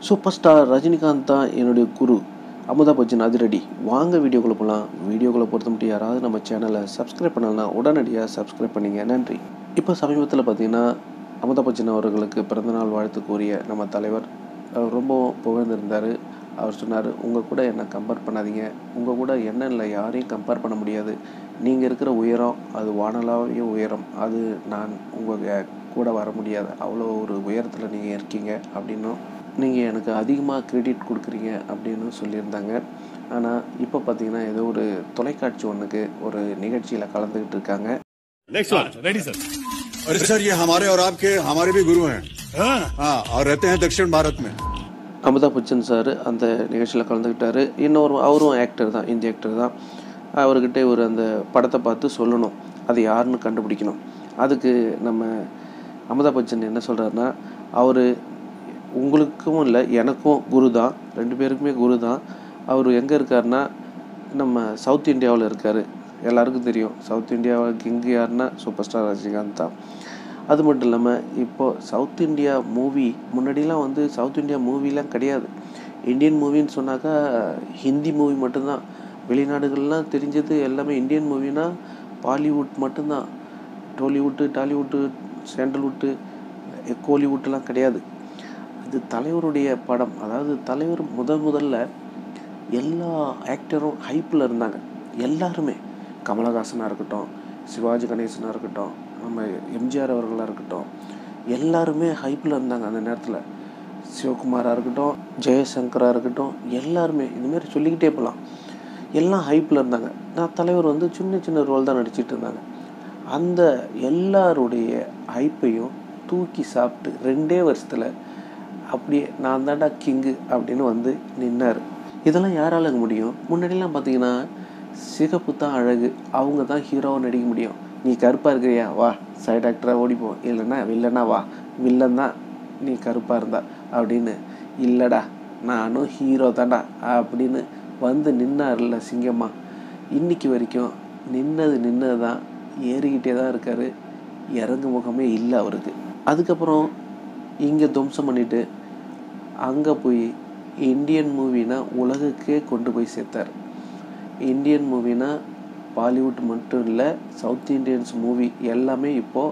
super star Rajinikanth தான் என்னுடைய குரு அமுதா பச்சன் அதிரடி வாங்க வீடியோக்குள்ளே போகலாம் வீடியோக்குள்ளே பொறுத்த மட்டும் யாராவது நம்ம சேனலை சப்ஸ்கிரைப் பண்ணலன்னா உடனடியாக சப்ஸ்கிரைப் பண்ணிங்க நன்றி இப்போ சமீபத்தில் பார்த்தீங்கன்னா அமுதா பச்சன் அவர்களுக்கு பிறந்தநாள் வாழ்த்து கூறிய நம்ம தலைவர் அவர் ரொம்ப புகழ்ந்திருந்தார் அவர் சொன்னார் உங்கள் கூட என்னை கம்பேர் பண்ணாதீங்க உங்கள் கூட என்ன இல்லை யாரையும் கம்பேர் பண்ண முடியாது நீங்கள் இருக்கிற உயரம் அது வானலாவிய உயரம் அது நான் உங்கள் கூட வர முடியாது அவ்வளோ ஒரு உயரத்தில் நீங்கள் இருக்கீங்க அப்படின்னும் நீங்கள் எனக்கு அதிகமாக கிரெடிட் கொடுக்குறீங்க அப்படின்னு சொல்லியிருந்தாங்க ஆனால் இப்போ பார்த்தீங்கன்னா ஏதோ ஒரு தொலைக்காட்சி ஒன்றுக்கு ஒரு நிகழ்ச்சியில் கலந்துக்கிட்டு இருக்காங்க नेक्स्ट वन रेडी सर अरे सर ये हमारे और आपके हमारे भी गुरु हैं हाँ हाँ और रहते हैं दक्षिण भारत में அமிதாப் பச்சன் சார் அந்த நிகழ்ச்சியில் கலந்துக்கிட்டாரு இன்னொரு அவரும் ஆக்டர் தான் இந்திய ஆக்டர் தான் அவர்கிட்ட ஒரு அந்த படத்தை பார்த்து சொல்லணும் அது யாருன்னு கண்டுபிடிக்கணும் அதுக்கு நம்ம அமிதாப் பச்சன் என்ன சொல்கிறாருன்னா அவர் உங்களுக்கும் இல்லை எனக்கும் குரு தான் ரெண்டு பேருக்குமே குரு தான் அவர் எங்கே இருக்காருன்னா நம்ம சவுத் இந்தியாவில் இருக்கார் எல்லாருக்கும் தெரியும் சவுத் இந்தியாவில் கிங்கு யாருன்னா சூப்பர் ஸ்டார் ரஜினிகாந்த் தான் அது மட்டும் இல்லாமல் இப்போது சவுத் இந்தியா மூவி முன்னாடிலாம் வந்து சவுத் இந்தியா மூவிலாம் கிடையாது இந்தியன் மூவின்னு சொன்னாக்கா ஹிந்தி மூவி மட்டும்தான் வெளிநாடுகள்லாம் தெரிஞ்சது எல்லாமே இந்தியன் மூவினா பாலிவுட் மட்டும்தான் டோலிவுட்டு டாலிவுட்டு சாண்டல்வுட்டு கோலிவுட்லாம் கிடையாது இது தலைவருடைய படம் அதாவது தலைவர் முதல் முதல்ல எல்லா ஆக்டரும் ஹைப்பில் இருந்தாங்க எல்லாருமே கமலஹாசனாக இருக்கட்டும் சிவாஜி கணேசனாக இருக்கட்டும் நம்ம எம்ஜிஆர் அவர்களாக இருக்கட்டும் எல்லாருமே ஹைப்பில் இருந்தாங்க அந்த நேரத்தில் சிவகுமாராக இருக்கட்டும் ஜெயசங்கராக இருக்கட்டும் எல்லாருமே இதுமாரி சொல்லிக்கிட்டே போகலாம் எல்லாம் ஹைப்பில் இருந்தாங்க நான் தலைவர் வந்து சின்ன சின்ன ரோல் தான் நடிச்சிட்டு இருந்தாங்க அந்த எல்லாருடைய ஹைப்பையும் தூக்கி சாப்பிட்டு ரெண்டே வருஷத்தில் அப்படியே நான் தாண்டா கிங்கு அப்படின்னு வந்து நின்னார் இதெல்லாம் யாரால முடியும் முன்னாடிலாம் பார்த்தீங்கன்னா சிகப்பு தான் அழகு அவங்க தான் ஹீரோவை நடிக்க முடியும் நீ கருப்பாக இருக்கிறியா வா சைட் ஆக்டராக ஓடிப்போ இல்லைன்னா வில்லனா வா வில்லன் தான் நீ கருப்பாக இருந்தா அப்படின்னு இல்லைடா நானும் ஹீரோ தான்டா அப்படின்னு வந்து நின்னார்ல சிங்கம்மா இன்னைக்கு வரைக்கும் நின்னது நின்னது தான் ஏறிக்கிட்டே தான் இருக்கார் இறங்கு முகமே இல்லை அவருக்கு அதுக்கப்புறம் இங்கே துவம்சம் பண்ணிட்டு அங்கே போய் இந்தியன் மூவினா உலகுக்கே கொண்டு போய் சேர்த்தார் இந்தியன் மூவினா பாலிவுட் மட்டும் இல்லை சவுத் இண்டியன்ஸ் மூவி எல்லாமே இப்போது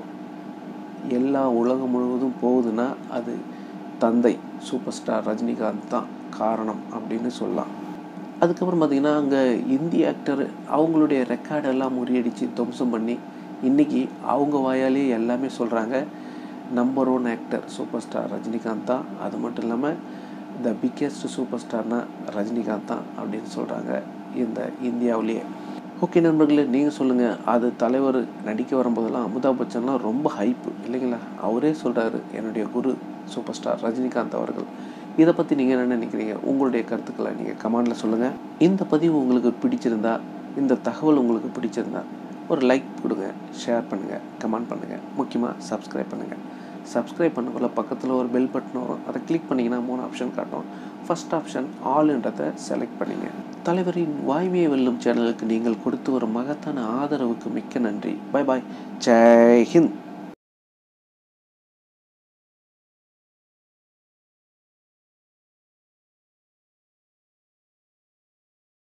எல்லா உலகம் முழுவதும் போகுதுன்னா அது தந்தை சூப்பர் ஸ்டார் ரஜினிகாந்த் தான் காரணம் அப்படின்னு சொல்லலாம் அதுக்கப்புறம் பார்த்திங்கன்னா அங்கே இந்திய ஆக்டர் அவங்களுடைய ரெக்கார்டெல்லாம் முறியடித்து துவம்சம் பண்ணி இன்றைக்கி அவங்க வாயாலேயே எல்லாமே சொல்கிறாங்க number one actor super star Rajinikanth தான் அது மட்டும் இல்லாமல் த பிக்கெஸ்ட் சூப்பர் ஸ்டார்னா ரஜினிகாந்த் தான் அப்படின்னு சொல்கிறாங்க இந்த இந்தியாவிலேயே ஓகே நண்பர்களே நீங்கள் சொல்லுங்கள் அது தலைவர் நடிக்க வரும்போதெல்லாம் அமிதாப் பச்சன்லாம் ரொம்ப ஹைப்பு இல்லைங்களா அவரே சொல்கிறாரு என்னுடைய குரு சூப்பர் ஸ்டார் ரஜினிகாந்த் அவர்கள் இதை பற்றி நீங்கள் என்ன நினைக்கிறீங்க உங்களுடைய கருத்துக்களை நீங்கள் கமெண்டில் சொல்லுங்கள் இந்த பதிவு உங்களுக்கு பிடிச்சிருந்தா இந்த தகவல் உங்களுக்கு பிடிச்சிருந்தா ஒரு லைக் கொடுங்க ஷேர் பண்ணுங்கள் கமெண்ட் பண்ணுங்கள் முக்கியமாக சப்ஸ்கிரைப் பண்ணுங்கள் சப்ஸ்கிரைப் பண்ணக்குள்ள பக்கத்தில் ஒரு பெல் பட்டன் வரும் அதை கிளிக் பண்ணிங்கன்னா மூணு ஆப்ஷன் காட்டும் ஃபஸ்ட் ஆப்ஷன் ஆல்ன்றதை செலக்ட் பண்ணிங்க தலைவரின் வாய்மையை வெல்லும் சேனலுக்கு நீங்கள் கொடுத்து வரும் மகத்தான ஆதரவுக்கு மிக்க நன்றி பை பாய் ஜெய் ஹிந்த்